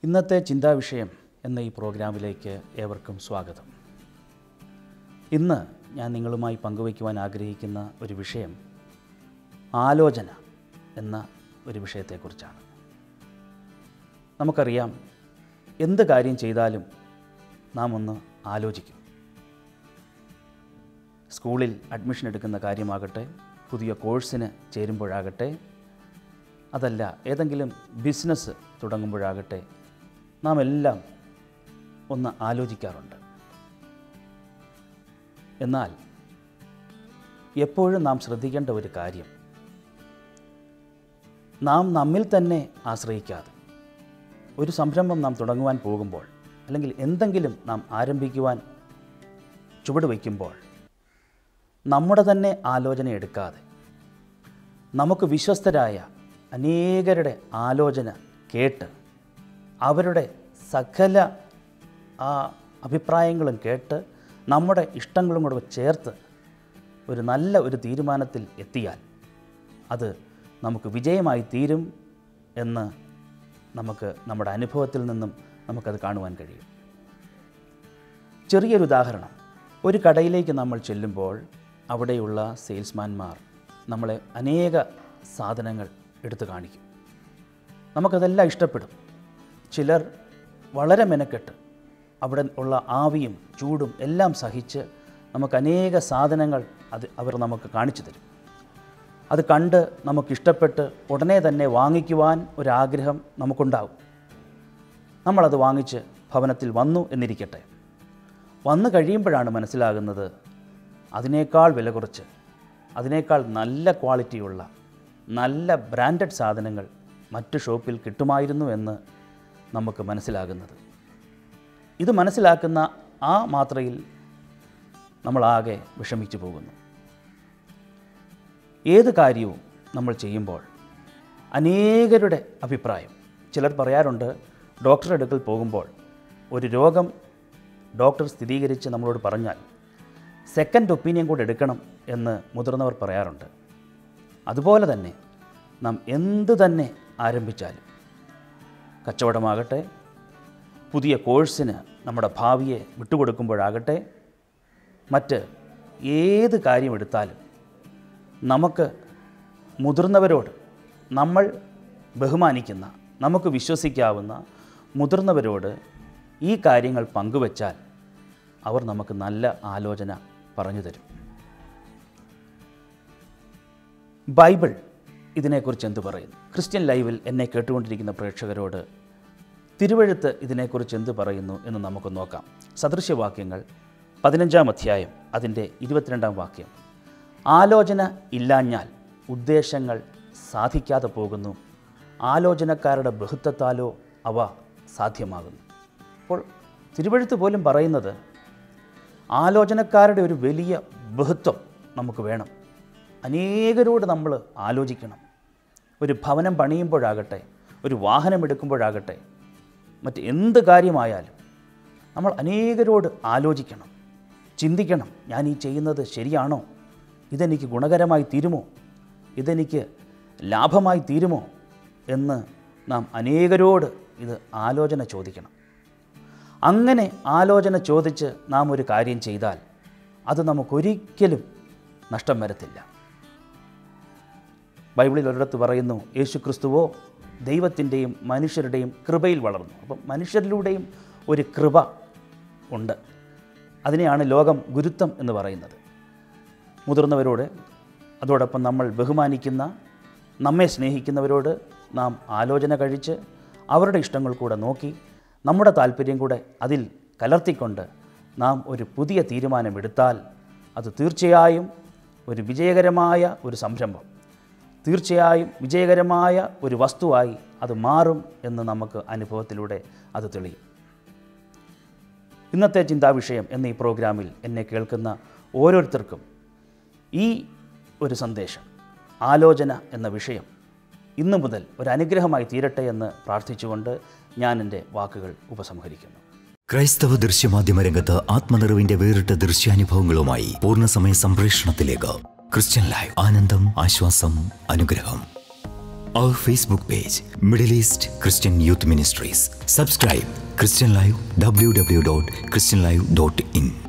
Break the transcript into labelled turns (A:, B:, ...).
A: ഇന്നത്തെ ചിന്താവിഷയം എന്ന ഈ പ്രോഗ്രാമിലേക്ക് ഏവർക്കും സ്വാഗതം ഇന്ന് ഞാൻ നിങ്ങളുമായി പങ്കുവയ്ക്കുവാൻ ആഗ്രഹിക്കുന്ന ഒരു വിഷയം ആലോചന എന്ന ഒരു വിഷയത്തെക്കുറിച്ചാണ് നമുക്കറിയാം എന്ത് കാര്യം ചെയ്താലും നാം ഒന്ന് ആലോചിക്കും സ്കൂളിൽ അഡ്മിഷൻ എടുക്കുന്ന കാര്യമാകട്ടെ പുതിയ കോഴ്സിന് ചേരുമ്പോഴാകട്ടെ അതല്ല ഏതെങ്കിലും ബിസിനസ് തുടങ്ങുമ്പോഴാകട്ടെ നാം എല്ലാം ഒന്ന് ആലോചിക്കാറുണ്ട് എന്നാൽ എപ്പോഴും നാം ശ്രദ്ധിക്കേണ്ട ഒരു കാര്യം നാം നമ്മിൽ തന്നെ ആശ്രയിക്കാതെ ഒരു സംരംഭം നാം തുടങ്ങുവാൻ പോകുമ്പോൾ അല്ലെങ്കിൽ എന്തെങ്കിലും നാം ആരംഭിക്കുവാൻ ചുവട് വയ്ക്കുമ്പോൾ നമ്മുടെ തന്നെ ആലോചന എടുക്കാതെ നമുക്ക് വിശ്വസ്തരായ അനേകരുടെ ആലോചന കേട്ട് അവരുടെ സകല ആ അഭിപ്രായങ്ങളും കേട്ട് നമ്മുടെ ഇഷ്ടങ്ങളും കൂടെ ചേർത്ത് ഒരു നല്ല ഒരു തീരുമാനത്തിൽ എത്തിയാൽ അത് നമുക്ക് വിജയമായി തീരും എന്ന് നമുക്ക് നമ്മുടെ അനുഭവത്തിൽ നിന്നും നമുക്കത് കാണുവാൻ കഴിയും ചെറിയൊരു ഉദാഹരണം ഒരു കടയിലേക്ക് നമ്മൾ ചെല്ലുമ്പോൾ അവിടെയുള്ള സെയിൽസ്മാൻമാർ നമ്മളെ അനേക സാധനങ്ങൾ എടുത്തു കാണിക്കും നമുക്കതെല്ലാം ഇഷ്ടപ്പെടും ചിലർ വളരെ മെനക്കെട്ട് അവിടെ ഉള്ള ആവിയും ചൂടും എല്ലാം സഹിച്ച് നമുക്ക് അനേക സാധനങ്ങൾ അത് അവർ നമുക്ക് കാണിച്ചു തരും അത് കണ്ട് നമുക്കിഷ്ടപ്പെട്ട് ഉടനെ തന്നെ വാങ്ങിക്കുവാൻ ഒരാഗ്രഹം നമുക്കുണ്ടാവും നമ്മളത് വാങ്ങിച്ച് ഭവനത്തിൽ വന്നു എന്നിരിക്കട്ടെ വന്നു കഴിയുമ്പോഴാണ് മനസ്സിലാകുന്നത് അതിനേക്കാൾ വില കുറച്ച് അതിനേക്കാൾ നല്ല ക്വാളിറ്റിയുള്ള നല്ല ബ്രാൻഡഡ് സാധനങ്ങൾ മറ്റു ഷോപ്പിൽ കിട്ടുമായിരുന്നു എന്ന് നമുക്ക് മനസ്സിലാകുന്നത് ഇത് മനസ്സിലാക്കുന്ന ആ മാത്രയിൽ നമ്മളാകെ വിഷമിച്ചു പോകുന്നു ഏത് കാര്യവും നമ്മൾ ചെയ്യുമ്പോൾ അനേകരുടെ അഭിപ്രായം ചിലർ പറയാറുണ്ട് ഡോക്ടറെ അടുക്കൽ പോകുമ്പോൾ ഒരു രോഗം ഡോക്ടർ സ്ഥിരീകരിച്ച് നമ്മളോട് പറഞ്ഞാൽ സെക്കൻഡ് ഒപ്പീനിയൻ കൂടെ എടുക്കണം എന്ന് മുതിർന്നവർ പറയാറുണ്ട് അതുപോലെ തന്നെ നാം എന്ത് തന്നെ ആരംഭിച്ചാലും കച്ചവടമാകട്ടെ പുതിയ കോഴ്സിന് നമ്മുടെ ഭാവിയെ വിട്ടുകൊടുക്കുമ്പോഴാകട്ടെ മറ്റ് ഏത് കാര്യം എടുത്താലും നമുക്ക് മുതിർന്നവരോട് നമ്മൾ ബഹുമാനിക്കുന്ന നമുക്ക് വിശ്വസിക്കാവുന്ന മുതിർന്നവരോട് ഈ കാര്യങ്ങൾ പങ്കുവച്ചാൽ അവർ നമുക്ക് നല്ല ആലോചന പറഞ്ഞു തരും ബൈബിൾ ഇതിനെക്കുറിച്ച് എന്തു പറയുന്നു ക്രിസ്ത്യൻ ലൈവിൽ എന്നെ കേട്ടുകൊണ്ടിരിക്കുന്ന പ്രേക്ഷകരോട് തിരുവഴുത്ത് ഇതിനെക്കുറിച്ച് എന്ത് പറയുന്നു എന്ന് നമുക്ക് നോക്കാം സദൃശ്യവാക്യങ്ങൾ പതിനഞ്ചാം അധ്യായം അതിൻ്റെ ഇരുപത്തിരണ്ടാം വാക്യം ആലോചന ഇല്ലാഞ്ഞാൽ ഉദ്ദേശങ്ങൾ സാധിക്കാതെ പോകുന്നു ആലോചനക്കാരുടെ ബഹുത്വത്താലോ അവ സാധ്യമാകുന്നു അപ്പോൾ തിരുവഴുത്ത് പോലും പറയുന്നത് ആലോചനക്കാരുടെ ഒരു വലിയ ബഹുത്വം നമുക്ക് വേണം അനേകരോട് നമ്മൾ ആലോചിക്കണം ഒരു ഭവനം പണിയുമ്പോഴാകട്ടെ ഒരു വാഹനം എടുക്കുമ്പോഴാകട്ടെ മറ്റ് എന്ത് കാര്യമായാലും നമ്മൾ അനേകരോട് ആലോചിക്കണം ചിന്തിക്കണം ഞാൻ ഈ ചെയ്യുന്നത് ശരിയാണോ ഇതെനിക്ക് ഗുണകരമായി തീരുമോ ഇതെനിക്ക് ലാഭമായി തീരുമോ എന്ന് നാം അനേകരോട് ഇത് ആലോചന ചോദിക്കണം അങ്ങനെ ആലോചന ചോദിച്ച് നാം ഒരു കാര്യം ചെയ്താൽ അത് നമുക്കൊരിക്കലും നഷ്ടം വരത്തില്ല ബൈബിളിൽ ഒരിടത്ത് പറയുന്നു യേശു ക്രിസ്തുവോ ദൈവത്തിൻ്റെയും മനുഷ്യരുടെയും കൃപയിൽ വളർന്നു അപ്പം മനുഷ്യരിലൂടെയും ഒരു കൃപ ഉണ്ട് അതിനെയാണ് ലോകം ഗുരുത്വം എന്ന് പറയുന്നത് മുതിർന്നവരോട് അതോടൊപ്പം നമ്മൾ ബഹുമാനിക്കുന്ന നമ്മെ സ്നേഹിക്കുന്നവരോട് നാം ആലോചന കഴിച്ച് അവരുടെ ഇഷ്ടങ്ങൾ കൂടെ നോക്കി നമ്മുടെ താല്പര്യം കൂടെ അതിൽ കലർത്തിക്കൊണ്ട് നാം ഒരു പുതിയ തീരുമാനമെടുത്താൽ അത് തീർച്ചയായും ഒരു വിജയകരമായ ഒരു സംരംഭം തീർച്ചയായും വിജയകരമായ ഒരു വസ്തുവായി അത് മാറും എന്ന് നമുക്ക് അനുഭവത്തിലൂടെ അത് തെളിയും ഇന്നത്തെ ചിന്താവിഷയം എന്ന ഈ പ്രോഗ്രാമിൽ എന്നെ കേൾക്കുന്ന ഓരോരുത്തർക്കും ഈ ഒരു സന്ദേശം ആലോചന എന്ന വിഷയം ഇന്നു മുതൽ ഒരു അനുഗ്രഹമായി തീരട്ടെ എന്ന് പ്രാർത്ഥിച്ചുകൊണ്ട് ഞാൻ എൻ്റെ വാക്കുകൾ ഉപസംഹരിക്കുന്നു
B: ക്രൈസ്തവ ദൃശ്യമാധ്യമ രംഗത്ത് ആത്മനിറവിന്റെ വേറിട്ട ദൃശ്യാനുഭവങ്ങളുമായി പൂർണ്ണസമയ സംപ്രേഷണത്തിലേക്ക് ക്രിസ്ത്യൻ ലൈവ് ആനന്ദം ആശ്വാസം അനുഗ്രഹം our Facebook page, Middle East Christian Youth Ministries. Subscribe Christian Live www.christianlive.in.